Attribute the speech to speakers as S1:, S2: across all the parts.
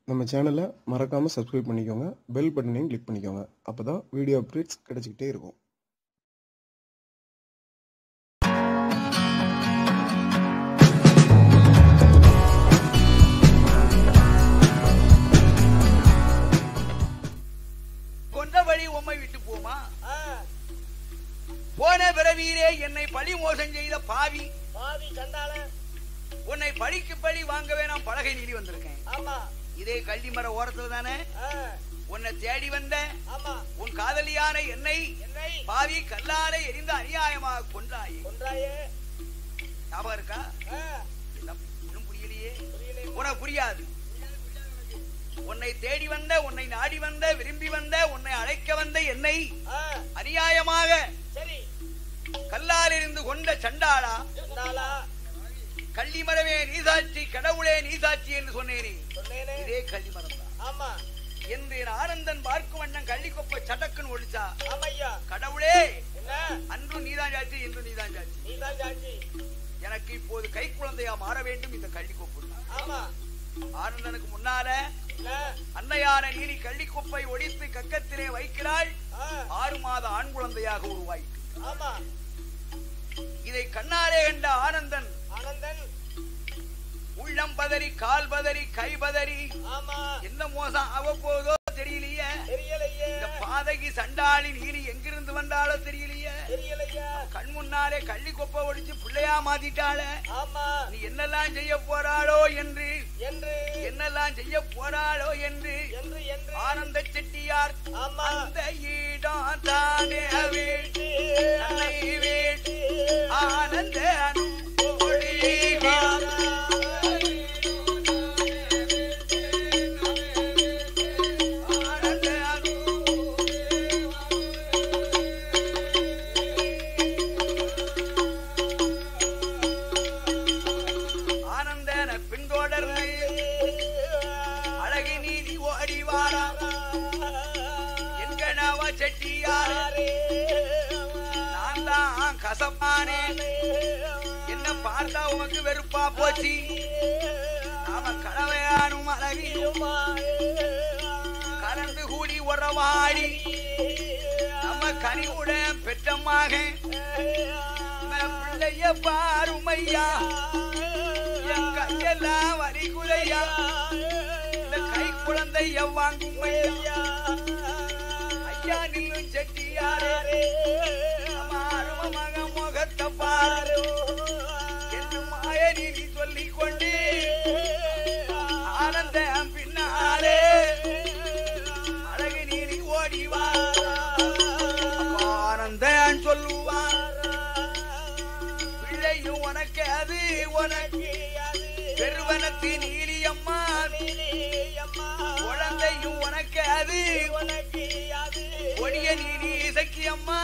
S1: நம்ம சேனலை மறக்காமல் சப்ஸ்கிரைப் பண்ணிக்கோங்க பெல் பட்டனையும் கிளிக் பண்ணிக்கோங்க அப்போ தான் வீடியோ அப்டேட்ஸ் கிடச்சிக்கிட்டே இருக்கும்
S2: கொன்றபடி உம்மை விட்டு போமா
S3: ஆ,
S2: போன பிறவியிலே என்னை பழி மோசம் செய்த பாவி
S3: பாவி சண்டாள
S2: உன்னை பழிக்கு பழி வாங்கவே நான் பலகை நீடி வந்திருக்கேன்
S3: ஆமா
S2: இதே கள்ளி மர ஓரத்துல தானே
S3: ஆ,
S2: உன்னை தேடி வந்த
S3: ஆமா
S2: உன் காதலியான என்னை
S3: என்னை
S2: பாவி கல்லாலே எரிந்து அநியாயமாக கொன்றாயே
S3: கொன்றாயே
S2: ஞாபகம் இருக்கா
S3: ஆ,
S2: என்ன இன்னும் புரியலையே
S3: புரியலையே.
S2: உனக்கு புரியாது உன்னை தேடி வந்த உன்னை நாடி வந்த விரும்பி வந்த உன்னை அழைக்க வந்த என்னை
S3: ஆ,
S2: அநியாயமாக
S3: சரி
S2: கல்லால் இருந்து கொண்ட சண்டாளா
S3: சண்டாளா
S2: கள்ளிமரமே நீசாட்சி கடவுளே நீசாட்சி என்று சொன்னேனே
S3: சொன்னேனே
S2: இதே கள்ளிமரம் தான்
S3: ஆமா
S2: என்று என் ஆனந்தன் பார்க்கும் வண்ணம் கள்ளிக்கொப்பை சடக்குன்னு ஒழிச்சா
S3: ஆமையா
S2: கடவுளே
S3: என்ன
S2: அன்று நீதான் சாட்சி என்று நீதான் சாட்சி
S3: நீதான் சாட்சி
S2: எனக்கு இப்போது கை குழந்தையா மாற வேண்டும் இந்த கள்ளிக்கொப்பு
S3: ஆமா
S2: ஆனந்தனுக்கு முன்னால
S3: என்ன
S2: அன்னையான நீலி கள்ளிக்கொப்பை ஒடித்து கக்கத்திலே வைக்கிறாள்
S3: ஆ,
S2: ஆறு மாத ஆண் குழந்தையாக உருவாய்
S3: ஆமா
S2: இதை கண்ணாலே கண்ட ஆனந்தன்
S3: ஆனந்தன்
S2: உள்ளம் பதறி கால் பதறி கை பதறி
S3: ஆமா
S2: என்ன மோசம் அவ்வப்போதோ தெரியலையே
S3: தெரியலையே
S2: இந்த பாதகி சண்டாளி நீலி எங்கிருந்து வந்தாலோ தெரியலையே
S3: தெரியலையா
S2: கண் முன்னாலே கள்ளி கொப்பை ஒடிச்சு பிள்ளையா மாத்திட்டாள
S3: ஆமா
S2: நீ என்னெல்லாம் செய்ய போறாளோ என்று
S3: என்று
S2: என்னெல்லாம் செய்ய போறாளோ என்று
S3: என்று என்று
S2: ஆனந்த செட்டியார்
S3: ஆமா
S2: அந்த ஈடம் தானே வீட்டு தன்னை வீட்டு ஆனந்த அன்போடி ஆனந்த ஆனந்தன பின்தொடர்ந்து அழகி நீதி ஓடி வாரா என்கனவ செட்டியார் நான் தான் கசப்பானே என்ன பார்த்தா உனக்கு வெறுப்பா போச்சு நாம கலவையானும் அழகியும் கலந்து கூடி உறவாடி நம்ம கனிவுடன் பெற்றமாக நம்ம பிள்ளைய பாருமையா என் கையெல்லாம் வரிகுலையா இந்த கை குழந்தைய வாங்கும் ஐயா ஐயா நில்லும் செட்டியாரே நம்ம அருமமாக முகத்தை பாரு என்று மாயநீதி சொல்லிக் கொண்டு ஆனந்த பின்னாலே அழகு நீதி ஓடிவா ஆனந்தன் சொல்லுவார் பிள்ளையும் உனக்கு அது உனக்கு பெருவனத்து நீலியம்மா குழந்தையும் உனக்கு அது ஒடிய நீதி இசக்கியம்மா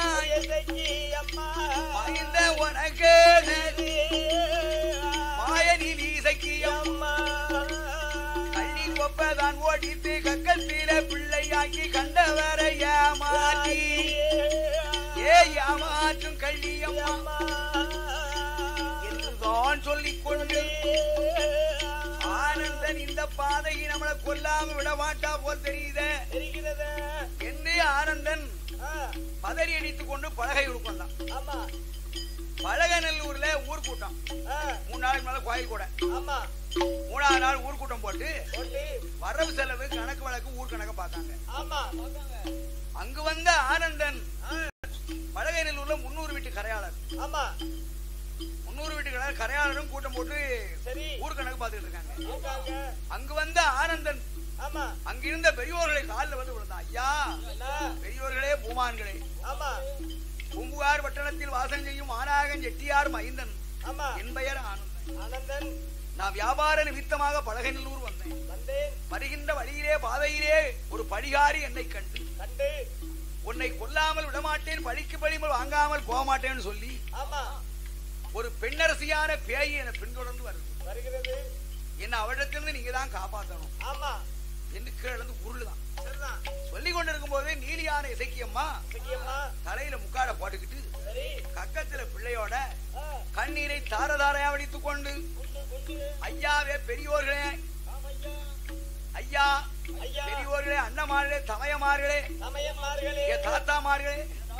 S2: மகிந்த உனக்கு அது. மாய நீதி இசக்கியம்மா கள்ளி கொப்பதான் ஓடித்து கக்கத்தில பிள்ளையாக்கி கண்டவரை ஏமாற்றி ஏ ஏமாற்றும் கள்ளியம்மா என்றுதான் சொல்லிக் கொண்டு ஆனந்தன் இந்த பாதையை நம்மளை கொல்லாம விட மாட்டா போல் தெரியுதே என்று ஆனந்தன் பதறி அடித்துக் கொண்டு பலகை உட்கொண்டான் பழகநல்லூர்ல ஊர் கூட்டம் மூணு நாளைக்கு மேல கோயில் கூட மூணாவது நாள் ஊர் கூட்டம் போட்டு வரவு செலவு கணக்கு வழக்கு ஊர் கணக்க பார்த்தாங்க அங்கு வந்த ஆனந்தன் பழகநல்லூர்ல முன்னூறு வீட்டு கரையாளர் முன்னூறு வீட்டு கரையாளர் கரையாளரும் கூட்டம் போட்டு
S3: சரி
S2: ஊர் கணக்கு பார்த்துட்டு இருக்காங்க
S3: இருக்காங்க.
S2: அங்கு வந்த ஆனந்தன்
S3: ஆமா
S2: அங்கிருந்த பெரியோர்களை காலில் வந்து விழுந்தான் ஐயா
S3: என்ன?
S2: பெரியோர்களே பூமான்களே
S3: ஆமா
S2: பூம்புகார் பட்டணத்தில் வாசம் செய்யும் ஆனாகன் செட்டியார் மைந்தன்
S3: ஆமா
S2: என் பெயர் ஆனந்தன்
S3: ஆனந்தன்
S2: நான் வியாபார நிமித்தமாக பழகநல்லூர் வந்தேன்
S3: வந்தேன்
S2: வருகின்ற வழியிலே பாதையிலே ஒரு படிகாரி என்னை கண்டு
S3: கண்டு
S2: உன்னை கொல்லாமல் விடமாட்டேன் பழிக்கு பழிமல் வாங்காமல் போக மாட்டேன்னு சொல்லி
S3: ஆமா
S2: ஒரு பெண்ணரசியான பேய் என்னை பின்தொடர்ந்து வருது
S3: வருகிறது
S2: என்ன அவளிடத்திலிருந்து நீங்க தான் காப்பாற்றணும்
S3: ஆமா
S2: என்று கீழே இருந்து உருளுதான்
S3: சரிதான்
S2: சொல்லி கொண்டிருக்கும் போதே நீலியான இசைக்கியம்மா
S3: சக்கியம்மா
S2: தலையில முக்காட போட்டுக்கிட்டு
S3: சரி
S2: கக்கத்துல பிள்ளையோட
S3: ஆ,
S2: கண்ணீரை தாரதாரையா வடித்துக் கொண்டு
S3: குண்டு குண்டு
S2: ஐயாவே பெரியோர்களே
S3: ஆமையா
S2: ஐயா
S3: ஐயா
S2: பெரியோர்களே அண்ணமார்களே தமையமார்களே
S3: சமயமார்களே
S2: என் தாத்தாமார்களே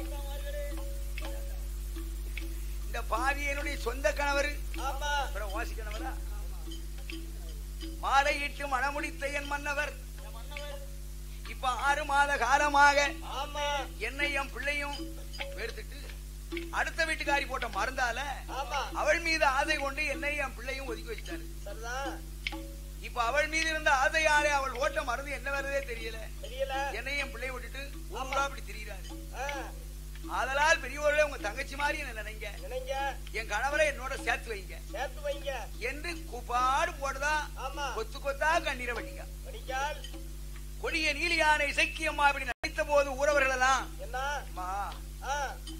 S2: இந்த பாவி என்னுடைய சொந்த கணவர்
S3: ஆமா
S2: அப்புறம் வாசி கணவரா மாலையிட்டு மணமுடித்த என் மன்னவர் இப்ப ஆறு மாத காலமாக
S3: ஆமா
S2: என்னை என் பிள்ளையும் எடுத்துட்டு அடுத்த வீட்டுக்காரி போட்ட மருந்தால
S3: ஆமா
S2: அவள் மீது ஆசை கொண்டு என்னை என் பிள்ளையும் ஒதுக்கி வச்சிட்டாரு
S3: சரிதான்
S2: இப்ப அவள் மீது இருந்த ஆசையாலே அவள் ஓட்ட மருந்து என்ன வருதே தெரியல
S3: தெரியல
S2: என்னையும் என் பிள்ளையை விட்டுட்டு ஊரா அப்படி திரியிறாரு
S3: ஆ,
S2: ஆதலால் பெரியவர்களே உங்க தங்கச்சி மாதிரி என்ன நினைங்க
S3: நினைங்க
S2: என் கணவரை என்னோட சேர்த்து வைங்க
S3: சேர்த்து வைங்க
S2: என்று கூப்பாடு போடுதா
S3: ஆமா
S2: கொத்து கொத்தா கண்ணீரை வட்டிங்க
S3: படிக்கால்
S2: கொடிய நீலியானை இசைக்கியம்மா இப்படி நினைத்த போது ஊரவர்கள் எல்லாம்
S3: என்ன
S2: அம்மா
S3: ஆ,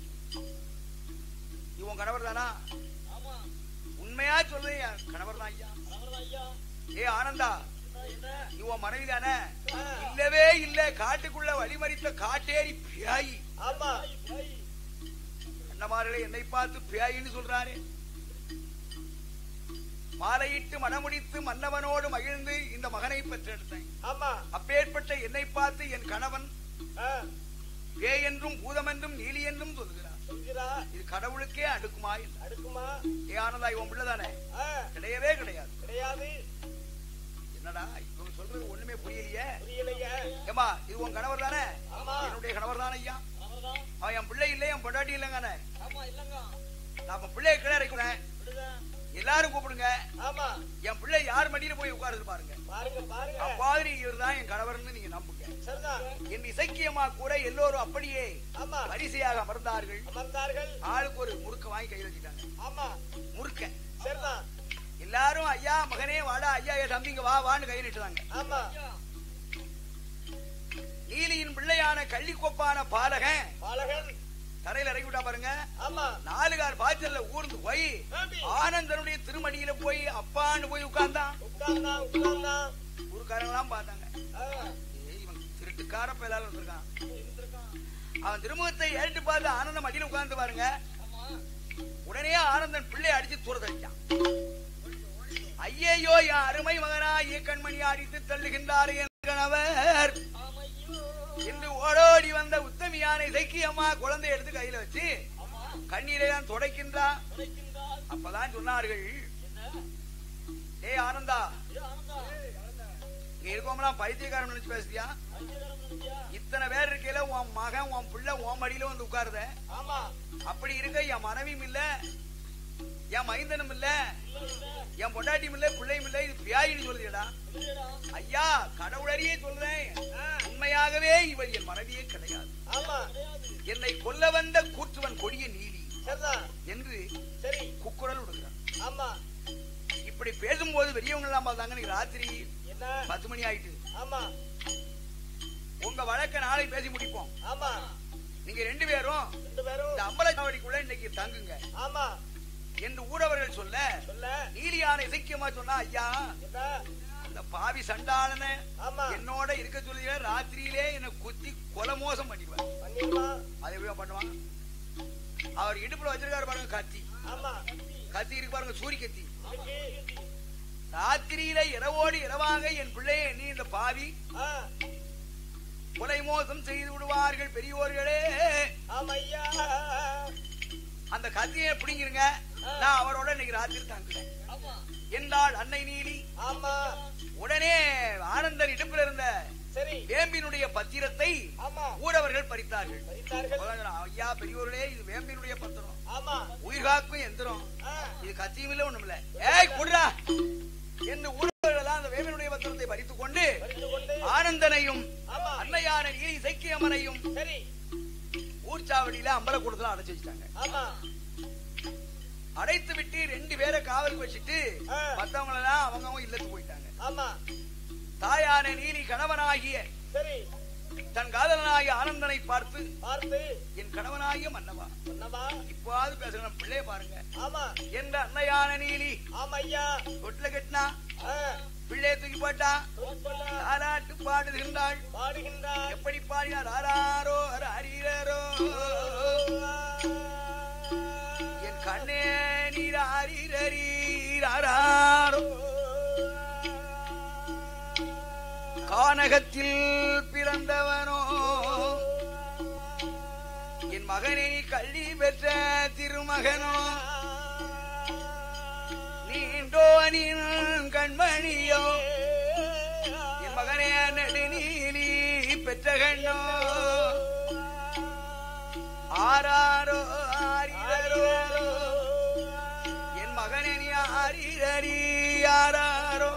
S2: இவன் கணவர் தானா
S3: ஆமா
S2: உண்மையா சொல்றது என் கணவர் தான் ஐயா
S3: அவர்தான் ஐயா
S2: ஏ ஆனந்தா
S3: என்ன
S2: இவன் மனைவி தானே
S3: ஆ,
S2: இல்லவே இல்ல காட்டுக்குள்ள வழிமறித்த காட்டேரி பியாயி
S3: ஆமா
S2: அண்ணமார்களே என்னை பார்த்து பியாயின்னு சொல்றாரு மாலையிட்டு மனமுடித்து மன்னவனோடு மகிழ்ந்து இந்த மகனை பெற்றெடுத்தேன்
S3: ஆமா
S2: அப்பேற்பட்ட என்னை பார்த்து என் கணவன்
S3: ஆ,
S2: பேய் என்றும் பூதம் என்றும் நீலி என்றும் சொல்கிறார்
S3: சொல்கிறா
S2: இது கடவுளுக்கே அடுக்குமா இல்லை
S3: அடுக்குமா
S2: ஏ ஆனந்தா இவன் பிள்ளைதானே
S3: ஆ,
S2: கிடையவே கிடையாது
S3: கிடையாது
S2: என்னடா இவங்க சொல்றது ஒண்ணுமே புரியலையே
S3: புரியலைங்க
S2: ஏமா இது உன் கணவர் தானே
S3: ஆமா.
S2: என்னுடைய கணவர் தானே ஐயா
S3: அவர்தான்
S2: அவன் என் பிள்ளை இல்லை என் பொண்டாட்டி இல்லைங்கானே
S3: ஆமா இல்லங்க
S2: நாம பிள்ளைய கிளறிக்கிறேன்
S3: விடுங்க
S2: எல்லாரும் கூப்பிடுங்க
S3: ஆமா
S2: என் பிள்ளை யார் மடியில போய் உட்காருது பாருங்க
S3: பாருங்க பாருங்க
S2: அப்பாதிரி இவர் தான் என் கணவர்னு நீங்க நம்புங்க
S3: சரிதான்
S2: என் இசைக்கியமா கூட எல்லோரும் அப்படியே
S3: ஆமா
S2: வரிசையாக அமர்ந்தார்கள்
S3: அமர்ந்தார்கள்
S2: ஆளுக்கு ஒரு முறுக்க வாங்கி கையில் வச்சுட்டாங்க
S3: ஆமா
S2: முறுக்க
S3: சரிதான்
S2: எல்லாரும் ஐயா மகனே வாடா ஐயா என் தம்பிங்க வா வான்னு கை நீட்டுறாங்க
S3: ஆமா
S2: நீலியின் பிள்ளையான கள்ளிக்கொப்பான பாலகன்
S3: பாலகன்
S2: தரையில இறக்கி விட்டா பாருங்க
S3: ஆமா
S2: நாலு கால் பாய்ச்சல்ல ஊர்ந்து போய்
S3: ஆமி.
S2: ஆனந்தனுடைய திருமடியில போய் அப்பான்னு போய் உட்கார்ந்தான்
S3: உட்கார்ந்தான் உட்கார்ந்தான்
S2: ஊருக்காரங்க எல்லாம் பார்த்தாங்க
S3: ஆ,
S2: ஏய், இவன் திருட்டுக்கார பயலால வந்திருக்கான்
S3: இருந்திருக்கான்.
S2: அவன் திருமுகத்தை ஏறிட்டு பார்த்து ஆனந்தம் அடியில் உட்கார்ந்து பாருங்க
S3: ஆமா
S2: உடனே ஆனந்தன் பிள்ளை அடிச்சு தூர தள்ளிட்டான் ஐயையோ என் அருமை மகனாய் கண்மணி அடித்து தள்ளுகின்றார் என் கணவர்
S3: ஆமையோ
S2: என்று ஓடோடி வந்த உத்தமியான இசைக்கியம்மா குழந்தை எடுத்து கையில வச்சு
S3: ஆமா
S2: கண்ணீரை தான் துடைக்கின்றான்
S3: உரைக்கின்றார்
S2: அப்பதான் சொன்னார்கள்
S3: என்ன
S2: ஏய் ஆனந்தா
S3: இது ஆனந்தா
S2: இங்க இருக்கவங்களாம் பைத்தியக்காரன் நினைச்சு பேசுறியா
S3: ஐயகரம் நினைக்கியா?
S2: இத்தனை பேர் இருக்கையில உன் மகன் உன் பிள்ளை உன் மடியில வந்து உட்காருத
S3: ஆமா
S2: அப்படி இருக்க என் மனைவியும் இல்ல என் மைந்தனும் இல்ல
S3: இல்ல இல்ல
S2: என் பொண்டாட்டியும் இல்ல பிள்ளையும் இல்ல இது பியாயின்னு சொல்லுதடா
S3: இல்லையடா
S2: ஐயா கடவுளறியே சொல்றேன்
S3: ஆ,
S2: உண்மையாகவே இவள் என் மனைவியே கிடையாது
S3: ஆமா
S2: என்னை கொல்ல வந்த கூற்றுவன் கொடிய நீலி
S3: சரிதான்
S2: என்று
S3: சரி
S2: குக்குரல் விடுகிறான்
S3: ஆமா
S2: இப்படி பேசும்போது பெரியவங்க எல்லாம் பார்த்தாங்க இன்னைக்கு ராத்திரி
S3: என்ன
S2: பத்து மணி ஆயிட்டு
S3: ஆமா
S2: உங்க வழக்க நாளை பேசி முடிப்போம்
S3: ஆமா
S2: நீங்க ரெண்டு பேரும்
S3: ரெண்டு பேரும்
S2: இந்த அம்பலச்சாவடிக்குள்ள இன்னைக்கு தங்குங்க
S3: ஆமா
S2: என்று ஊரவர்கள் சொல்ல
S3: சொல்ல
S2: நீலியான இசைக்கியமா சொன்னா ஐயா
S3: என்ன
S2: அந்த பாவி சண்டாளன
S3: ஆமா
S2: என்னோட இருக்க சொல்லி ராத்திரியிலே என்னை குத்தி கொலை மோசம் பண்ணிடுவார்
S3: பண்ணிடலாம்
S2: அதை எப்படி பண்ணுவான் அவர் இடுப்புல வச்சிருக்காரு பாருங்க கத்தி
S3: ஆமா
S2: கத்தி இருக்கு பாருங்க சூரி கத்தி
S3: இருக்கு.
S2: ராத்திரியில இரவோடு இரவாக என் பிள்ளையை எண்ணி இந்த பாவி
S3: ஆ,
S2: கொலை மோசம் செய்து விடுவார்கள் பெரியோர்களே
S3: ஆமா ஐயா
S2: அந்த கத்தியை பிடிங்கிருங்க நான் அவரோட இன்னைக்கு ராத்திரி தங்குறேன்
S3: ஆமா
S2: என்றாள் அன்னை நீலி
S3: ஆமா
S2: உடனே ஆனந்தன் இடுப்புல இருந்த
S3: சரி
S2: வேம்பினுடைய பத்திரத்தை
S3: ஆமா
S2: ஊரவர்கள் பறித்தார்கள்
S3: பறித்தார்கள்
S2: அவர்கள், ஐயா பெரியோர்களே இது வேம்பினுடைய பத்திரம்
S3: ஆமா
S2: உயிர் காக்கும் எந்திரம்
S3: ஆ,
S2: இது கத்தியும் இல்ல ஒண்ணும் இல்ல ஏய் குடுறா என்று ஊரவர்கள் அந்த வேம்பினுடைய பத்திரத்தை பறித்துக் கொண்டு
S3: பறித்து கொண்டு
S2: ஆனந்தனையும்
S3: ஆமா
S2: அன்னையான நீலி இசைக்கியம்மனையும்
S3: சரி
S2: ஊர்ச்சாவடியில அம்பலக்கூடத்துல அடைச்சு வச்சுட்டாங்க
S3: ஆமா
S2: அடைத்து விட்டு ரெண்டு பேரை காவலுக்கு வச்சுட்டு
S3: ஆ.
S2: மத்தவங்க எல்லாம் அவங்க இல்லத்துக்கு போயிட்டாங்க
S3: ஆமா
S2: தாயான நீலி கணவனாகிய
S3: சரி
S2: தன் காதலனாகிய ஆனந்தனை பார்த்து
S3: பார்த்து
S2: என் கணவனாகிய மன்னவா
S3: சொன்னவா
S2: இப்பாவது பேசுகிறேன் பிள்ளைய பாருங்க
S3: ஆமா
S2: என்ற அன்னையான நீலி
S3: ஆமா ஐயா
S2: தொட்டில கட்டினா
S3: ஆ,
S2: பிள்ளைய தூக்கி போட்டா
S3: சொல்லா,
S2: தாலாட்டு பாடுகின்றாள்
S3: பாடுகின்றார்
S2: எப்படி பாடினார் ஆராரோ அரீரோ என் கண்ணே நீர் ஆரீரீராரோ கானகத்தில் பிறந்தவனோ என் மகனை நீ கல்வி பெற்ற திருமகனோ நீண்டோனின் கண்மணியோ என் மகனே நெடுநீலி பெற்ற கண்ணோ ஆராரோ ஆரிரரோ என் மகனே நீ ஆரிரரி ஆராரோ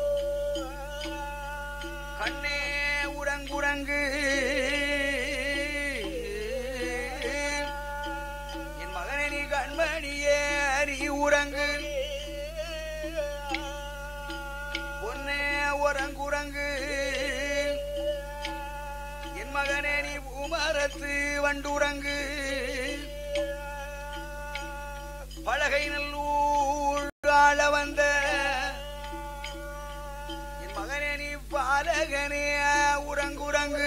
S2: கண்ணே உறங்குறங்கு என் மகனே நீ கண்மணியே நீ உறங்கு பொன்னே உறங்குறங்கு என் மகனே நீ பூமரத்து வண்டுறங்கு பலகை நல்லூர் ஆள வந்த என் மகனே நீ பாலகனே உறங்குறங்கு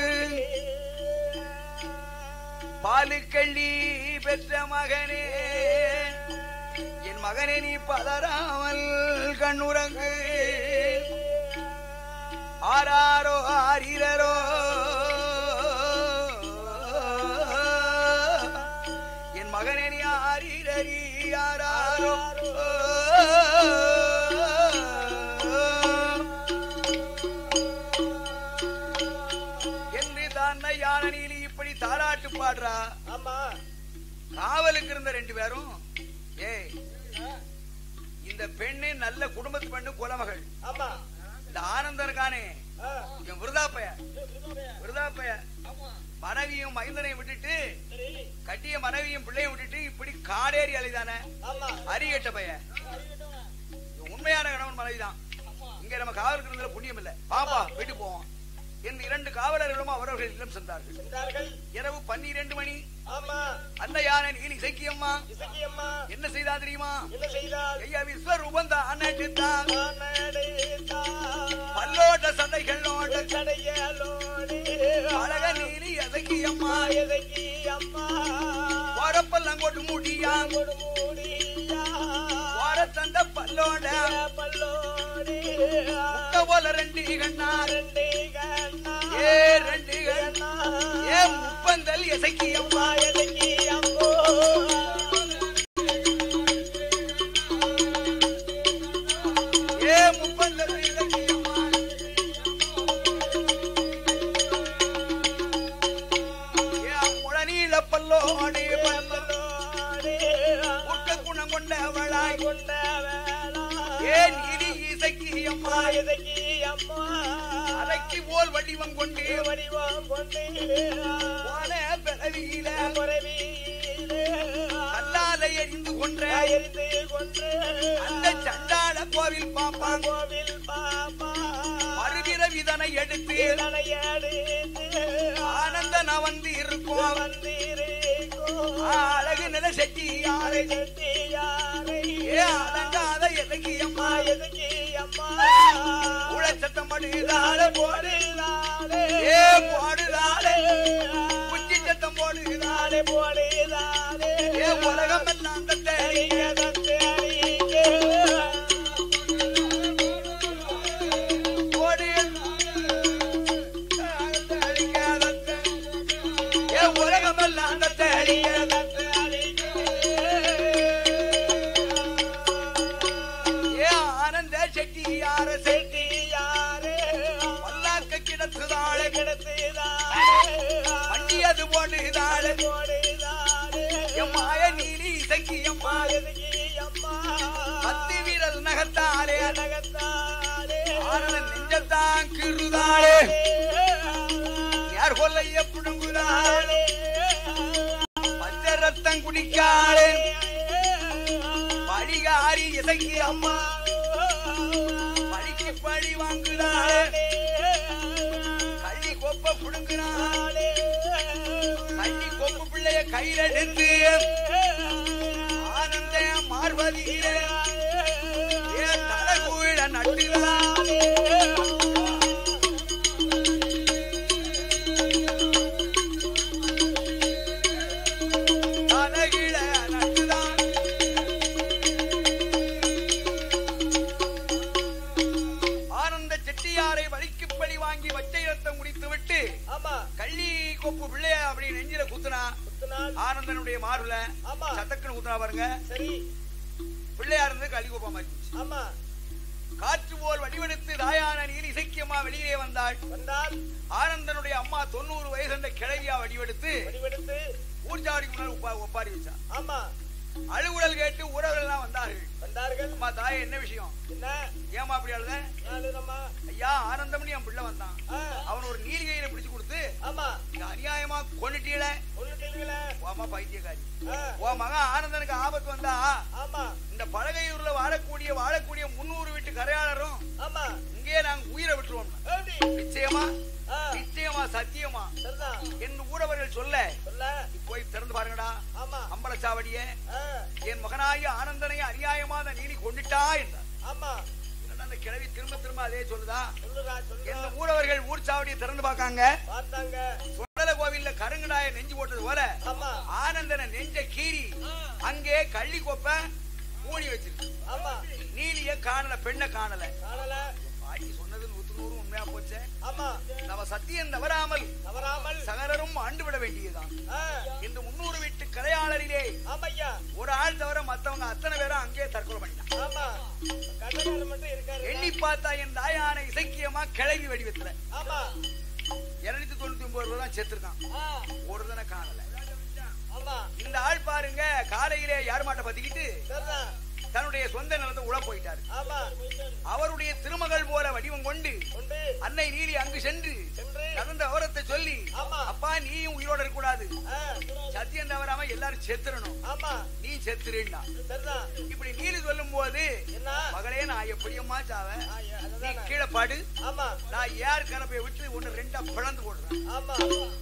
S2: பாலுக்கள்ளி பெற்ற மகனே என் மகனே நீ பதறாமல் கண்ணுறங்கு ஆராரோ ஆரிரரோ என் மகனே நீ ஆரிரரி ஆராரோ என்று தான் யானனியில் இப்படி தாராட்டு பாடுறா
S3: ஆமா
S2: காவலுக்கு இருந்த ரெண்டு பேரும் ஏய் இந்த பெண்ணு நல்ல குடும்பத்து பெண்ணு குலமகள்
S3: ஆமா
S2: இந்த ஆனந்தன் இருக்கானே
S3: ஆ,
S2: இவன் விருதாப்பைய
S3: திருமாவே.
S2: விருதாப்பைய
S3: ஆமா
S2: மனைவியும் மைந்தனையும் விட்டுட்டு
S3: சரி
S2: கட்டிய மனைவியும் பிள்ளையும் விட்டுட்டு இப்படி காடேறி அலைதானே
S3: ஆமா
S2: அரியட்ட பைய
S3: அறியட்டும்.
S2: இவன் உண்மையான கணவன் மனைவிதான் இங்க நம்ம காவலுக்கு இருந்ததுல புண்ணியம் இல்ல பாப்பா வீட்டு போவோம் என்று இரண்டு காவலர்களும் அவரவர்கள் இல்லம் சென்றார்கள்
S3: சென்றார்கள்
S2: இரவு பன்னிரண்டு மணி
S3: ஆமா
S2: அந்த யானை நீலி இசைக்கியம்மா
S3: இசக்கி அம்மா
S2: என்ன செய்தா தெரியுமா
S3: என்ன செய்தார்
S2: ஐயா விஸ்வரூபம் தான் அண்ணட்டுத்தான்
S3: தானடைத்தான்.
S2: பல்லோட்ட சண்டைகளோட
S3: தடையலோடு
S2: அழக நீலி இசைக்கியம்மா
S3: இசக்கி அம்மா
S2: வரப்பெல்லாம் கொண்டு முடியாம்
S3: கொடுமூடியா.
S2: வாரத்தந்த பல்லோட
S3: பல்லோடு
S2: முட்டை போல ரெண்டு கண்ணார்
S3: ரெண்டு கண்ணா.
S2: ஏ ரெண்டு கண்ணா ஏ முப்பந்தல் இசைக்கியம்மா
S3: இசக்கி அம்மோ.
S2: ஏ முப்பந்தல் இசைக்கியம்மா ஏ முழநீல பல்லோடு
S3: பல்லோடு
S2: முக்க குணம் கொண்டவளாய்
S3: கொண்ட வேளா.
S2: ஏ நீதி இசைக்கியம்மா
S3: இசக்கி அம்மா.
S2: அலைக்கு போல் வடிவம் கொண்டு
S3: வடிவம் கொண்டு
S2: போன பிறவியில
S3: குறைவிலே
S2: கல்லால எரிந்து கொன்ற
S3: எரிந்து கொண்டு
S2: அந்த சண்டாள கோவில் பாப்பான்
S3: கோவில் பாப்பா
S2: மறுபிறவிதனை எடுத்து
S3: தலையடித்து
S2: ஆனந்தன வந்து இருக்கும்
S3: வந்திருக்கும்
S2: அழகு நில செட்டி யாரை
S3: செட்டியாரை
S2: ஏ அடங்காத எதகியம்மா
S3: எதுக்கி அம்மா
S2: உழைச்சத்தம் படுதால
S3: போடுதாலே
S2: ஏ பாடுதாலே குச்சி சத்தம் போடுதாலே
S3: போடுதாலே
S2: ஏ உலகம் எல்லாம் தத்தரி போடு ஏ உலகம் எல்லாம் தத்தரி ஏ ஆனந்த செட்டி யார செட்டி பல்லாக்க கிடத்துதாளே வண்டியது போடுதாளே என் மாய நீலி இசக்கியம்மா பத்து வீரல் நகத்தாலே ஆனந்த நெஞ்சத்தான் கிருதாளே யார் கொல்லைய புடுங்குதாளே பச்சை ரத்தம் குடிக்காளே படிகாரி இசக்கி அம்மா படிக்கு பழி வாங்குதாளே கள்ளி கொப்ப புடுங்குறாளே கள்ளி கொப்பு பிள்ளைய கையில எடுத்து ஆனந்த மார்பதியிலே ஏ தலகூழ நட்டுதாளே தலகிழ நட்டுதான் ஆனந்த செட்டியாரை வலிக்குப்படி வாங்கி வச்சை குத்துனா
S3: குத்துனான்
S2: ஆனந்தனுடைய மார்புல
S3: ஆமா
S2: சத்தக்குன்னு குத்துனா பாருங்க
S3: சரி
S2: பிள்ளையா இருந்து கழி கோப்பா மாதிரி போச்சு.
S3: ஆமா
S2: காற்று போல் வடிவெடுத்து தாயான நீர் இசைக்கியமா வெளியிலே வந்தாள்
S3: வந்தால்
S2: ஆனந்தனுடைய அம்மா தொண்ணூறு வயசு அந்த கிழவியா வடிவெடுத்து
S3: வடிவெடுத்து
S2: ஊர்ஜாவடிக்கு முன்னால் ஒப்பா- ஒப்பாரி வச்சா
S3: ஆமா
S2: அழுகுடல் கேட்டு உறவுகள் எல்லாம் வந்தார்கள்
S3: வந்தார்கள்
S2: அம்மா தாயே என்ன விஷயம்
S3: என்ன
S2: ஏமா அப்படி அழுத
S3: நாளுதம்மா
S2: ஐயா ஆனந்தம்னு என் பிள்ளை வந்தான்
S3: ஆ,
S2: அவன் ஒரு நீலிகையில பிடிச்சு கொடுத்து
S3: ஆமா
S2: இந்த அநியாயமா கொண்டுட்டீல
S3: சொல்லிட்டீங்களே
S2: அம்மா பைத்தியக்காரி
S3: ஆ,
S2: உன் மகன் ஆனந்தனுக்கு ஆபத்து வந்தா
S3: ஆமா
S2: இந்த பழகையூர்ல வாழக்கூடிய வாழக்கூடிய முன்னூறு வீட்டு கரையாளரும்
S3: ஆமா
S2: இங்கே நாங்க உயிரை விட்டுருவோம்
S3: எப்படி
S2: நிச்சயமா
S3: ஆ,
S2: நிச்சயமா சத்தியமா
S3: சரிதான்
S2: என் ஊரவர்கள் சொல்ல
S3: சொல்ல
S2: போய் திறந்து பாருங்கடா
S3: ஆமா
S2: அம்பலச்சாவடிய
S3: ஆ,
S2: என் மகனாகிய ஆனந்தனை அநியாயமா அந்த நீதி கொண்டுட்டா என்றார்
S3: ஆமா
S2: என்னடா அந்த கிழவி திரும்ப திரும்ப அதே சொல்லுதா
S3: சொல்லுடா சொல்லுடா
S2: எந்த ஊரவர்கள் ஊர் சாவடியை திறந்து பார்க்காங்க
S3: பார்த்தாங்க
S2: சுடல கோவில்ல கருங்கடாய நெஞ்சு போட்டது போல
S3: ஆமா
S2: ஆனந்தனை நெஞ்ச கீறி அங்கே கள்ளி கொப்ப ஊனி வச்சிருக்கு
S3: ஆமா
S2: நீலிய காணல பெண்ணை காணல
S3: காணல
S2: பாட்டி சொன்னது நூத்து நூறு உண்மையா போச்சே
S3: ஆமா
S2: நம்ம சத்தியம் தவறாமல்
S3: தவறாமல்
S2: சகலரும் ஆண்டு விட வேண்டியதுதான்
S3: ஆ,
S2: இந்த முன்னூறு வீட்டு கரையாளரிலே
S3: ஆமையா
S2: ஒரு ஆள் தவிர மத்தவங்க அத்தனை பேரும் அங்கேயே தற்கொலை பண்ணிட்டான்
S3: ஆமா கண்ணகாரம் மட்டும் இருக்காரு
S2: எண்ணி பார்த்தா என் தாயான இசைக்கியமா கிளவி வடிவத்துல
S3: ஆமா
S2: இருநூத்தி தொண்ணூத்தி ஒன்பது ரூபா தான் செத்துருக்கான்
S3: ஆ,
S2: ஒரு தானே காணல
S3: ஆமா
S2: இந்த ஆள் பாருங்க காலையிலே யார் மாட்ட பத்திக்கிட்டு
S3: சரிதான்
S2: தன்னுடைய சொந்த நிலத்தை உழ போயிட்டாரு
S3: ஆமா
S2: அவருடைய திருமகள் போல வடிவம் கொண்டு
S3: உண்டு
S2: அன்னை நீலி அங்கு சென்று
S3: சென்று
S2: நடந்த விவரத்தை சொல்லி
S3: ஆமா.
S2: அப்பா நீயும் உயிரோட இருக்க கூடாது
S3: ஆ,
S2: சத்தியம் தவறாம எல்லாரும் செத்துறணும்
S3: ஆமா
S2: நீ செத்துருன்னா
S3: சரிதான்
S2: இப்படி நீலி சொல்லும் போது
S3: என்ன
S2: மகளே நான் எப்படியம்மா சாவேன்
S3: ஆ, ஏ,
S2: நீ
S3: அதுதானே.
S2: கீழே பாடு
S3: ஆமா
S2: நான் ஏர் கலப்பை விட்டு ஒன்னு ரெண்டா பிளந்து போடுறேன்
S3: ஆமா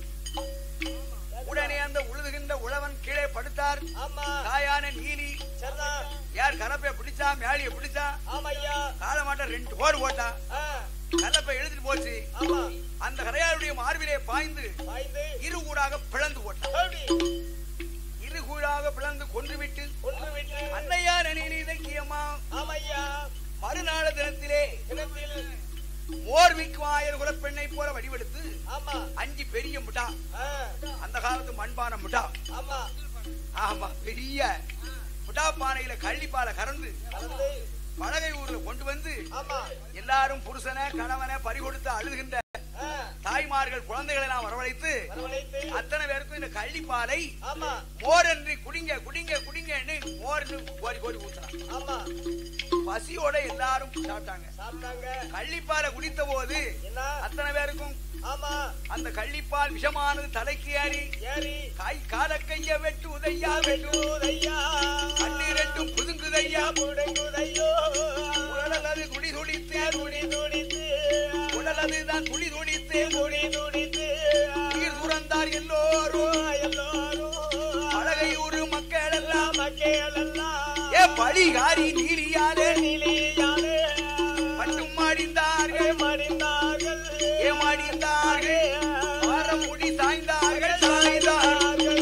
S2: உடனே அந்த உழுதுகின்ற உழவன் கீழே படுத்தார்
S3: ஆமா
S2: தாயான நீலி
S3: சரிதான்
S2: யார் கலப்பைய பிடிச்சா மேலிய பிடிச்சா
S3: ஆமையா
S2: காலமாட்ட ரெண்டு கோடு போட்டா
S3: ஆ,
S2: கலப்பை எழுதிட்டு போச்சு
S3: ஆமா
S2: அந்த கரையாளுடைய மார்பிலே பாய்ந்து
S3: பாய்ந்து
S2: இரு கூடாக பிளந்து போட்டான்
S3: எப்படி
S2: இரு கூடாக பிளந்து கொன்று விட்டு
S3: ஒன்று விட்டு
S2: அன்னையார் அணியில் இலக்கியமா
S3: ஆமையா
S2: மறுநாள் தினத்திலே
S3: தினத்தில்
S2: மோர்மிக்கும் ஆயர் குலப்பெண்ணை போல வடிவெடுத்து
S3: ஆமா
S2: அஞ்சு பெரிய முட்டா
S3: ஆ,
S2: அந்த காலத்து மண்பான முட்டா
S3: ஆமா
S2: ஆமா பெரிய முட்டா பானையில கள்ளிப்பாலை கறந்து
S3: கலந்து
S2: பலகை ஊர்ல கொண்டு வந்து
S3: ஆமா
S2: எல்லாரும் புருஷனை கணவனை பறிகொடுத்து அழுதுகின்ற
S3: ஆ,
S2: தாய்மார்கள் குழந்தைகளை எல்லாம் வரவழைத்து
S3: வரவழைத்து
S2: அத்தனை பேருக்கும் இந்த கள்ளிப்பாலை
S3: ஆமா
S2: மோரன்றி குடிங்க குடிங்க குடிங்கன்னு மோர்னு கோரி கோரி ஊத்துறான்
S3: ஆமா
S2: பசியோட எல்லாரும் சாப்பிட்டாங்க
S3: சாப்பிட்டாங்க
S2: கள்ளிப்பாலை குடித்த போது
S3: என்ன
S2: அத்தனை பேருக்கும்
S3: ஆமா
S2: அந்த கள்ளிப்பால் விஷமானது தலைக்கு ஏறி
S3: ஏறி
S2: காய் கால கைய வெட்டு உதையா வெட்டு
S3: வெட்டுதையா
S2: பன்னிரெண்டும் புதுங்குதையா
S3: புடுங்குதையோ
S2: உடலது துடி துடித்து
S3: துடி துடித்து
S2: உடலது தான் துடி துடித்து
S3: துடி துடித்து
S2: உயிர் துறந்தார் எல்லோரும்
S3: எல்லோரும்
S2: அழகையூர் மக்கள் எல்லாம்
S3: மக்கள் எல்லாம்
S2: ஏ பழிகாரி நீலியாலே
S3: நிலையாலே
S2: பட்டும் மாடிந்தார்கள்
S3: மடிந்தார்கள்
S2: ஏமாடிந்தார்கள் வாரம் முடி சாய்ந்தார்கள் சாய்ந்தார்கள்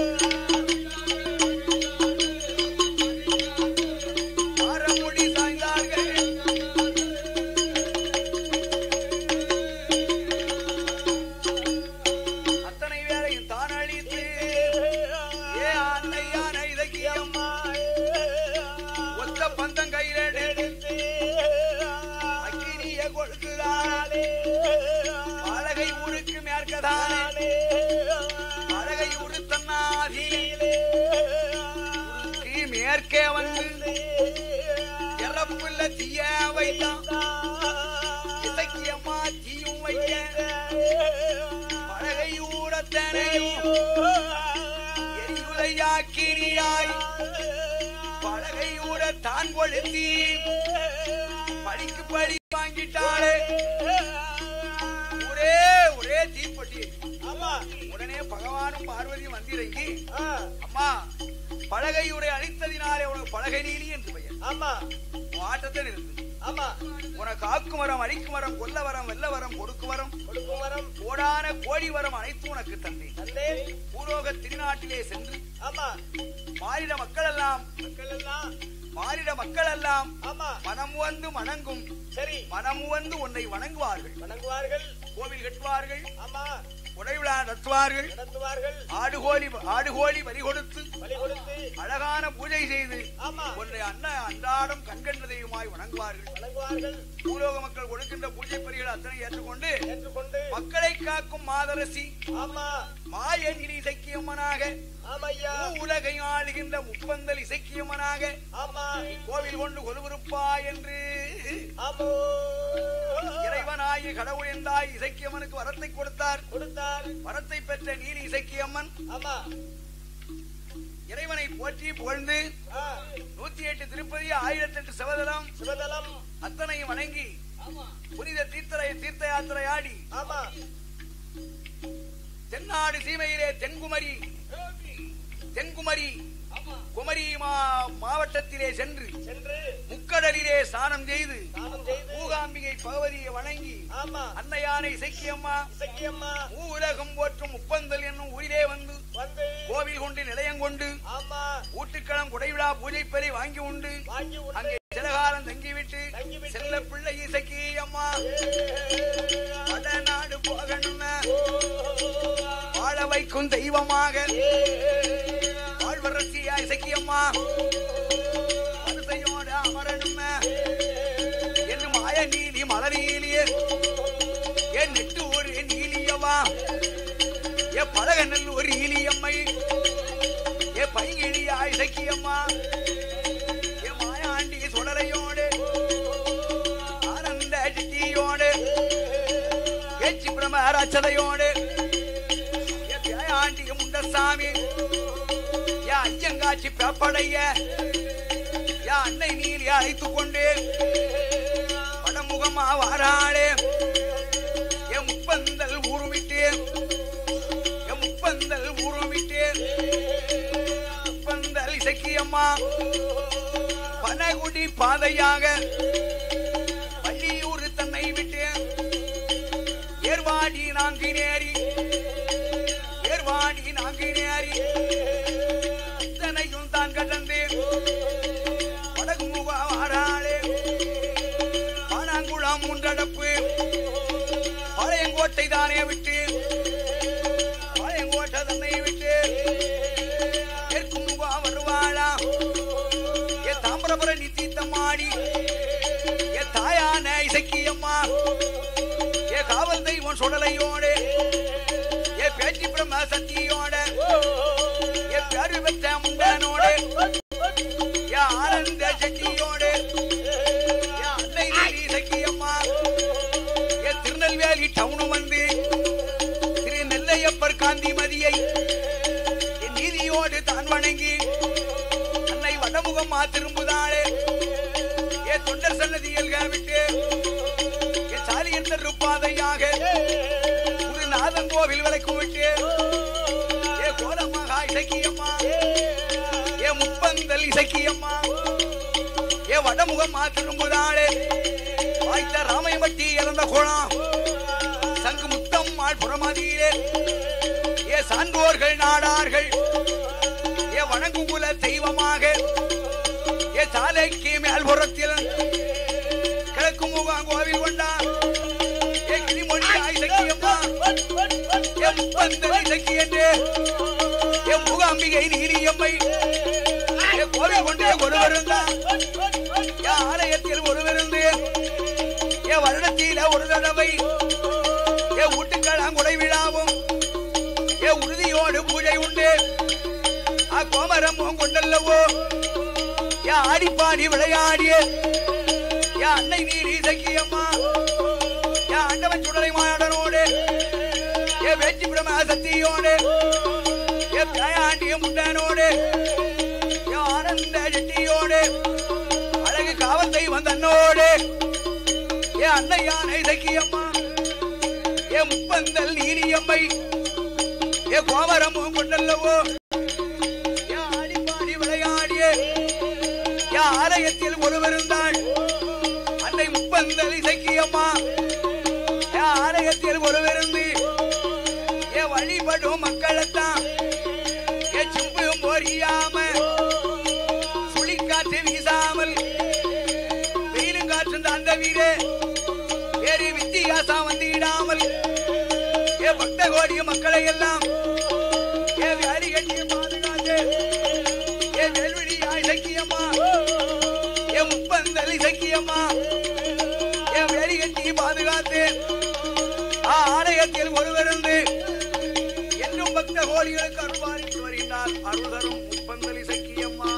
S2: வாரம் முடி சாய்ந்தார்கள் அத்தனை பேரையும் தான் அழித்து ஏ அன்னையான இலக்கியம் ஒத்த பந்தம் கையில எடுத்து அக்கினிய கொளுத்துதான் அழகை ஊருக்கு மேற்கதானே அழகை ஊரு தன்னாதியிலே ஊருக்கு மேற்கே வந்து இறப்புள்ள தீய வைத்தான் இசக்கியம்மா தீயும் வைக்க பழகை ஊரத்தனையும் எரியுலையாக்கினியாய் பழகை ஊர தான் கொளுத்தி படிக்கு படி வாங்கிட்டாளே ஒரே ஒரே தீப்பட்டி
S3: ஆமா
S2: உடனே பகவானும் பார்வதியும் வந்திறங்கி
S3: ஆ,
S2: அம்மா பலகையுரை அழித்ததினாலே உனக்கு பலகை நீலி என்று பெயர்
S3: ஆமா
S2: உன் ஆட்டத்தை நிறுத்து
S3: ஆமா
S2: உனக்கு ஆக்கு மரம் அழிக்கு மரம் கொல்ல வரம் வெல்ல வரம் கொடுக்கு வரம்
S3: கொடுக்கும் வரம்
S2: கோடான கோடி வரம் அனைத்தும் உனக்கு தந்தேன்
S3: தந்தேன்
S2: பூலோக திருநாட்டிலே சென்று
S3: ஆமா
S2: மாநில மக்கள் எல்லாம்
S3: மக்கள் எல்லாம்
S2: மானிட மக்கள் எல்லாம்
S3: ஆமா
S2: மனம் வந்து வணங்கும்
S3: சரி
S2: மனம் வந்து உன்னை வணங்குவார்கள்
S3: வணங்குவார்கள்
S2: கோவில் கட்டுவார்கள்
S3: ஆமா
S2: உடைவிழா நடத்துவார்கள்
S3: நடத்துவார்கள்
S2: ஆடுகோழி ஆடுகோழி பலி கொடுத்து
S3: பலி கொடுத்து
S2: அழகான பூஜை செய்து
S3: ஆமா
S2: உன்னை அன்ன அன்றாடம் கண்கண்ட தெய்வமாய் வணங்குவார்கள்
S3: வணங்குவார்கள்
S2: பூலோக மக்கள் கொடுக்கின்ற பூஜை பரிகளை அத்தனை ஏற்றுக்கொண்டு
S3: ஏற்றுக்கொண்டு
S2: மக்களை காக்கும் மாதரசி
S3: ஆமா
S2: மாயகிரி இசைக்கியம்மனாக
S3: ஆமையா
S2: உலகை ஆளுகின்ற முப்பந்தல் இசைக்கியம்மனாக
S3: ஆமா
S2: கோவில் கொண்டு கொலுவிருப்பா என்று
S3: ஆமோ
S2: இறைவனாகி கடவுள் என்றாய் இசைக்கியம்மனுக்கு வரத்தை கொடுத்தார்
S3: கொடுத்தார்
S2: வரத்தை பெற்ற நீலி இசைக்கியம்மன்
S3: ஆமா
S2: இறைவனை போற்றி புகழ்ந்து
S3: ஆ,
S2: நூத்தி எட்டு திருப்பதி ஆயிரத்தி எட்டு சிவதலம்
S3: சிவதலம்
S2: அத்தனையும் வணங்கி புனித தீர்த்தரை தீர்த்த யாத்திரை ஆடி
S3: ஆமா
S2: தென்னாடு சீமையிலே தென்குமரி தென்குமரி குமரி மா- மாவட்டத்திலே சென்று
S3: சென்று
S2: முக்கடலிலே ஸ்நானம் செய்து
S3: தானம் செய்து
S2: மூகாம்பிகை பகவதியை வணங்கி
S3: ஆமா
S2: அன்னையானை இசைக்கியம்மா
S3: இசக்கியம்மா
S2: மூ உலகம் போற்றும் முப்பந்தல் என்னும் ஊரிலே வந்து
S3: வந்து
S2: கோவில் கொண்டு நிலையம் கொண்டு
S3: ஆமா
S2: ஊட்டுக்களம் குடைவிழா பூஜை பெறி வாங்கி உண்டு
S3: வாங்கி உண்டு
S2: அங்கே சிலகாலம் தங்கிவிட்டு
S3: தங்கிவிட்டு
S2: செல்ல பிள்ளை இசக்கி அம்மா வடநாடு போகணும்னு வாழ வைக்கும் தெய்வமாக வாழ்வரசியா இசக்கி அம்மா வரிசையோட அமரணும் என்று மாய நீலி மலரீலியே என் நெட்டு ஒரு நீலியவா ஏ பழக நெல் ஒரு ஈலியம்மை ஏ பைங்கிழியா இசக்கியம்மா ஏ மாயாண்டி சுடலையோடு ஆனந்த சிட்டியோடு ஏச்சி பிரமராட்சதையோடு ஏ பேயாண்டி முண்டசாமி ஏ ஐயங்காட்சி பேப்படைய ஏ அன்னை நீலி அழைத்துக் கொண்டு படமுகமா வாராளே என் முப்பந்தல் ஊருவிட்டு என் முப்பந்தல் ஊருவிட்டு முப்பந்தல் இசக்கியம்மா பனகுடி பாதையாக பள்ளியூர் தன்னை விட்டு ஏர்வாடி நாங்கினேரி ஏர்வாடி நாங்கினேரி இத்தனையும் தான் கடந்து வடகுமுக வாராளே பானாங்குளம் முண்டடப்பு பாளையங்கோட்டை தானே விட்டு பாளையங்கோட்டை தன்னை விட்டு தெற்கு முகா வருவாளா ஏ தாமிரபுர நித்தீத்தம்மாடி ஏ தாயான இசக்கியம்மா ஏ காவல் தெய்வம் சுடலையோடு ஏ பேச்சு பிரம்ம சக்தியோட ஏ பேரு பெற்ற முண்டனோடு ஏ ஆனந்த சக்தியோடு ஏ அன்னை நீலி இசக்கியம்மா ஏ திருநெல்வேலி டவுனு வந்து திரு நெல்லையப்பர் காந்திமதியை என் நீதியோடு தான் வணங்கி அன்னை வடமுகமா திரும்புதாளே ஏ தொண்டர் சன்னதியில் விட்டு ஏ சாலியன் தருப்பாதையாக ஒரு நாதன் கோவில் விளக்கு விட்டு ஏ கோலமகா இசக்கியம்மா ஏ முப்பந்தல் இசக்கியம்மா ஏ வடமுகமா திரும்புதாளே வாய்த்த ராமையம்பட்டி இறந்த குளம் சங்கு முத்தம்மாள் புறமதியிலே ஏ சான்றோர்கள் நாடார்கள் ஏ வணங்குகுல தெய்வமாக ஏ சாலைக்கு மேல்புறத்தில் கிழக்கு முகாம் கோவில் கொண்டா ஏ கிளிமொழி இசக்கியம்மா ஏ முப்பந்தல் இசக்கி என்று ஏ மூகாம்பிகை நீலியம்மை ஏ கோவில் கொண்டே ஒருவருந்தா ஏ ஆலயத்தில் ஒருவருந்து ஏ வருடத்தில ஒரு தடவை ஏ ஊட்டுக்களாங்குடை விழாவும் ஏ உறுதியோடு பூஜை உண்டு ஆ கோமரம் கொண்டல்லவோ ஏ ஆடிப்பாடி விளையாடிய ஏ அன்னை நீர் இசக்கியம்மா ஏ ஆண்டவன் சுடலை மாடனோடு ஏ வேச்சி பிரம சக்தியோடு ஏ பேயாண்டிய முண்டனோடு ஏ ஆனந்த செட்டியோடு அழகு காவல் தெய்வம் தன்னோடு ஏ அன்னை யானை இசக்கியம்மா ஏ முப்பந்தல் நீலியம்மை ஏ கோமரமும் கொண்டல்லவோ ஏ ஆடிப்பாடி விளையாடிய ஏ ஆலயத்தில் ஒருவருந்தாள் அன்னை முப்பந்தல் இசக்கியம்மா ஏ ஆலயத்தில் ஒருவருந்து ஏ வழிபடும் மக்களைத்தான் ஏ சிம்பு மொறியாம சுழிக்காற்று வீசாம ராசா வந்திடாமல் ஏ பக்த கோடிய மக்களை எல்லாம் ஏ வேலி கட்டிய பாதுகாத்து ஏ வேல்விழியாய் சக்கியம்மா ஏ முப்பந்தலி சக்கியம்மா ஏ வேலி கட்டி பாதுகாத்து ஆ ஆலயத்தில் ஒருவருந்து என்றும் பக்த கோடிகளுக்கு அருள்வாரித்து வருகிறார் அருள் தரும் முப்பந்தலி சக்கியம்மா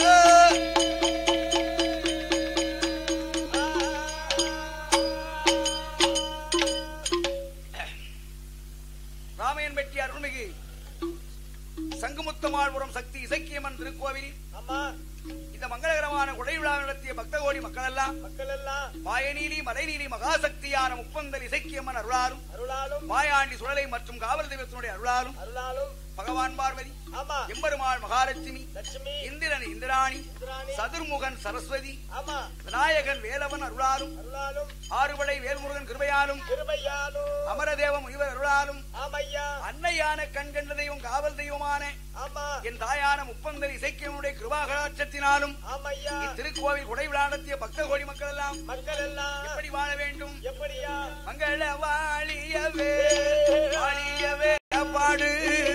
S2: ராமையன் பெட்டி அருள்மிகு சங்குமுத்தமாழ்புரம் சக்தி இசக்கியம்மன் திருக்கோவிலில்
S3: ஆமா
S2: இந்த மங்களகரமான கொடை விழா நடத்திய பக்த கோடி மக்கள் எல்லாம்
S3: மக்கள் எல்லாம்
S2: மாயநீலி மலைநீலி மகாசக்தியான முப்பந்தல் இசக்கியம்மன் அருளாரும்
S3: அருளாலும்
S2: மாயாண்டி சுழலை மற்றும் காவல் தெய்வத்தினுடைய அருளாலும்
S3: அருளாலும்
S2: பகவான் பார்வதி
S3: ஆமா
S2: எம்பெருமாள் மகாலட்சுமி
S3: லட்சுமி
S2: இந்திரன் இந்திராணி
S3: இந்திராணி
S2: சதுர்முகன் சரஸ்வதி
S3: ஆமா
S2: விநாயகன் வேலவன் அருளாலும்
S3: அருளாலும்
S2: ஆறுபடை வேல்முருகன் கிருபையாலும்
S3: திருமையாலும்
S2: அமரதேவ முனிவர் அருளாலும்
S3: ஆமையா
S2: அன்னையான கண் கண்ட தெய்வம் காவல் தெய்வமான
S3: ஆமா
S2: என் தாயான முப்பந்தல் இசைக்கியனுடைய கிருபாகராட்சத்தினாலும்
S3: ஆமையா
S2: இத்திருக்கோவில் கொடை விழா நடத்திய பக்த கோடி மக்கள் எல்லாம்
S3: மக்கள் எல்லாம்
S2: எப்படி வாழ வேண்டும்
S3: எப்படியா
S2: மங்கள வாழியவே வாழியவே பாடு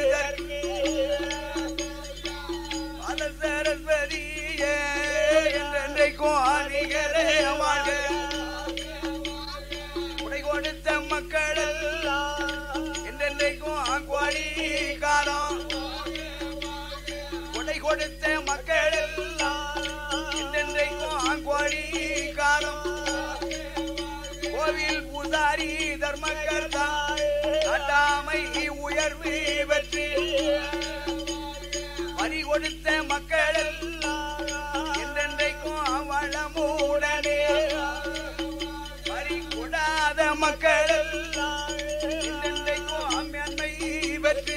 S2: பால சரஸ்வதியே என்றென்றைக்கும் ஆதிகளே வாழ்க உடை கொடுத்த மக்கள் எல்லாம் என்றென்றைக்கும் ஆங்குவாடி காலம் உடை கொடுத்த மக்கள் எல்லாம் என்றென்றைக்கும் ஆங்குவாடி காலம் கோவில் பூசாரி தர்மகர்த்தா நாட்டாமை உயர்வு பெற்று பறி கொடுத்த மக்கள் எல்லாம் என்றென்றைக்கும் வளமுடனே பறி கொடாத மக்கள் எல்லாம் என்றென்றைக்கும் மேன்மை பெற்று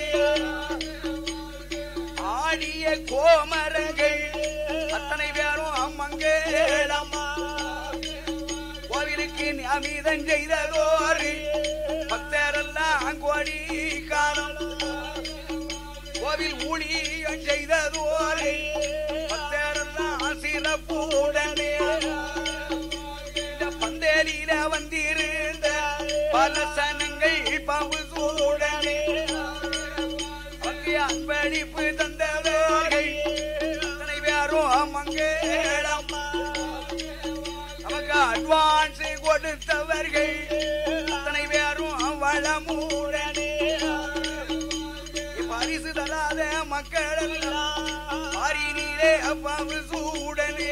S2: ஆடிய கோமரங்கள் அத்தனை பேரும் அம்மங்களம்மா கோவிலுக்கு அமிதம் செய்ததோரு பக்தரெல்லாம் கோடி காலம் கோவில் ஊழியம் செய்ததோரு பக்தரெல்லாம் சிறப்புடனே இந்த பந்தேலியில வந்திருந்த பல சனங்கள் பாம்பு சூடனே அங்கே அன்பளிப்பு தந்தவர்கள் அத்தனை பேரும் மங்களம்மா நமக்கு அட்வான்ஸ் கொடுத்தவர்கள் அத்தனை பேரும் வளமுடனே பரிசு தராத மக்கள் எல்லாம் மாறினீரே அப்பாவு சூடனே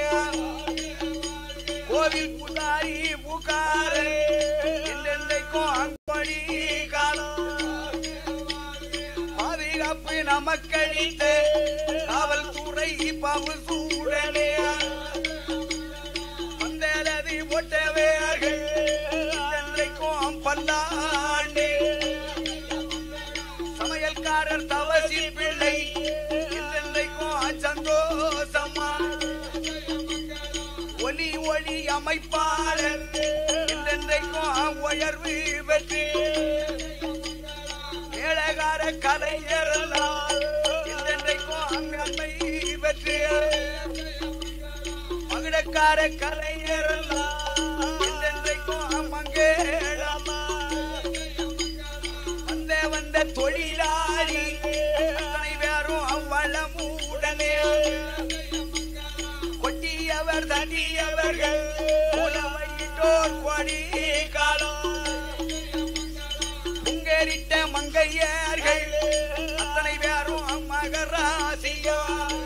S2: கோவில் புதாரி புகாரே என்றென்றைக்கும் அன்படி காலம் பாதுகாப்பு நமக்களித்த காவல்துறை பாவு சூடனே வந்தலதி ஒட்டவேர்கள் என்றைக்கும் பல்லாண்டு சமையல்காரர் தவசி பிள்ளை என்றைக்கும் சந்தோஷமா ஒலி ஒளி அமைப்பாளர் என்றென்றைக்கும் உயர்வு பெற்று மேலகார கலைஞரெல்லாம் என்றென்றைக்கும் நன்மை பெற்று மகிழக்கார கலைஞரெல்லாம் என்றென்றைக்கும் மங்களமா வந்த வந்த தொழிலாளி அத்தனை பேரும் அவ்வளமுடனே கொட்டியவர் தனியவர்கள் உலவையிட்டோர் கொடி காலம் புங்கரிட்ட மங்கையர்கள் அத்தனை பேரும் மகராசியா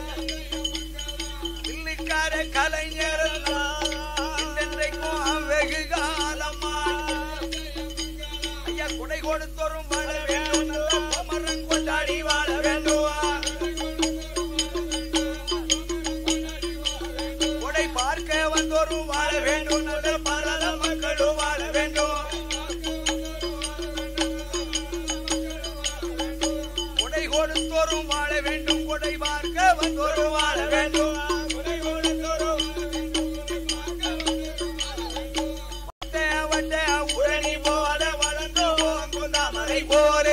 S2: பில்லுக்கார கலைஞர் என்றென்றைக்கும் வெகு காலமா ஐயா குடை கொடுத்தோறும் வாழ வேண்டும் நல்ல குமரன் கொண்டாடி வாழ வேண்டும் கொடை பார்க்க வந்தோறும் வாழ வேண்டும் நல்ல பரத மக்களும் வாழ வேண்டும் கொடை கொடுத்தோறும் வாழ வேண்டும் கொடை பார்க்க வந்தோறும் வாழ வேண்டும் கொடை கொடுத்தோறும் வட்ட வட்ட உரணி போல வளர்ந்து போகும் தாமரை போலே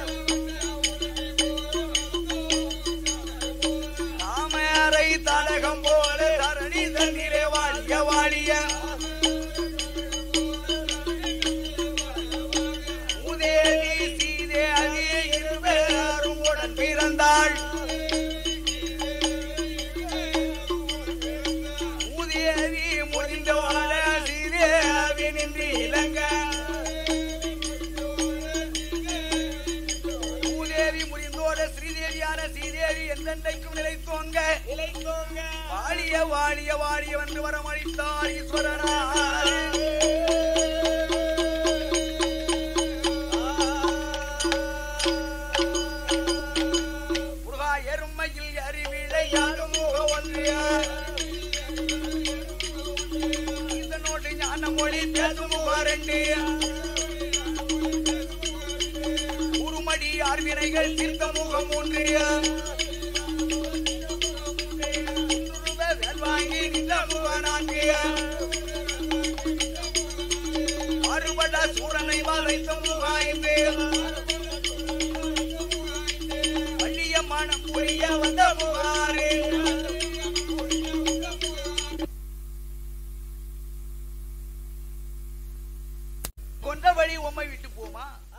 S2: தாமரை தடகம் போல தரணி தண்ணீரே வாழிய வாழிய நாள் ஊதேவி முடிந்தோட சீதேவி நின்று இலங்க பூதேவி முடிந்தோட ஸ்ரீதேவியான ஸ்ரீதேவி எந்தெந்தைக்கும் நிலைத்தோங்க
S3: நிலைத்தோங்க
S2: வாழிய வாழிய வாழிய வந்து வரமளித்தார் ஈஸ்வரனார் முருகா எருமையில் அறிவிழையாடும் முக ஒன்றியார் இதனோடு ஞான மொழி பேசும் முகாரண்டு உருமடி ஆர்வினைகள் தீர்த்த முகம் ஒன்றிய வேல் வாங்கி நின்ற முகனாங்கிய அறுபட சூரனை வளைத்த முகாய்ந்து வள்ளிய மனம் புரிய வந்த முகாரே கொண்ட வழி உம்மை விட்டு போமா